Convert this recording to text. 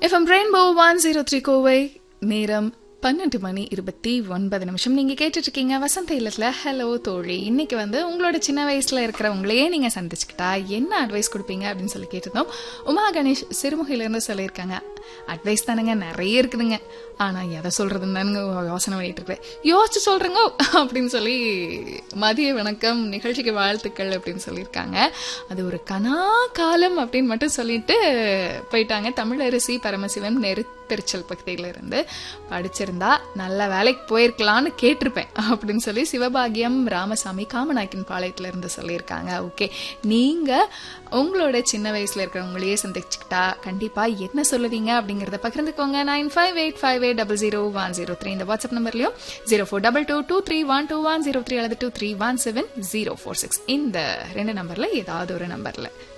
FM rainbow one zero three Kovai நேரம் பன்னெண்டு மணி இருபத்தி ஒன்பது நிமிஷம் நீங்க கேட்டுட்டு இருக்கீங்க வசந்த இல்லத்துல ஹலோ தோழி இன்னைக்கு வந்து உங்களோட சின்ன வயசுல இருக்கிறவங்களையே நீங்க சந்திச்சுக்கிட்டா என்ன அட்வைஸ் கொடுப்பீங்க அப்படின்னு சொல்லி கேட்டிருந்தோம் உமா கணேஷ் சிறுமுகையில இருந்து சொல்லியிருக்காங்க அட்வைஸ் தானுங்க நிறைய இருக்குதுங்க ஆனா எதை சொல்றதுன்னு தானுங்க யோசனை பண்ணிட்டு இருக்கேன் யோசிச்சு சொல்றேங்க அப்படின்னு சொல்லி மதிய வணக்கம் நிகழ்ச்சிக்கு வாழ்த்துக்கள் அப்படின்னு சொல்லியிருக்காங்க அது ஒரு கனா காலம் அப்படின்னு மட்டும் சொல்லிட்டு போயிட்டாங்க தமிழரசி பரமசிவன் நெருத்தெரிச்சல் பகுதியில இருந்து படிச்சிருந்தா நல்ல வேலைக்கு போயிருக்கலாம்னு கேட்டிருப்பேன் அப்படின்னு சொல்லி சிவபாகியம் ராமசாமி காமநாயக்கன் பாளையத்துல இருந்து சொல்லியிருக்காங்க ஓகே நீங்க உங்களோட சின்ன வயசுல இருக்கிறவங்களையே சந்திச்சுக்கிட்டா கண்டிப்பா என்ன சொல்லுவீங்க அப்படிங்கறத பகிர்ந்துக்கோங்க nine five eight five eight double zero one zero three இந்த வாட்ஸ்அப் நம்பர்லயும் zero four double two two three one two one zero three அல்லது two three one seven zero four six இந்த ரெண்டு நம்பர்ல ஏதாவது ஒரு நம்பர்ல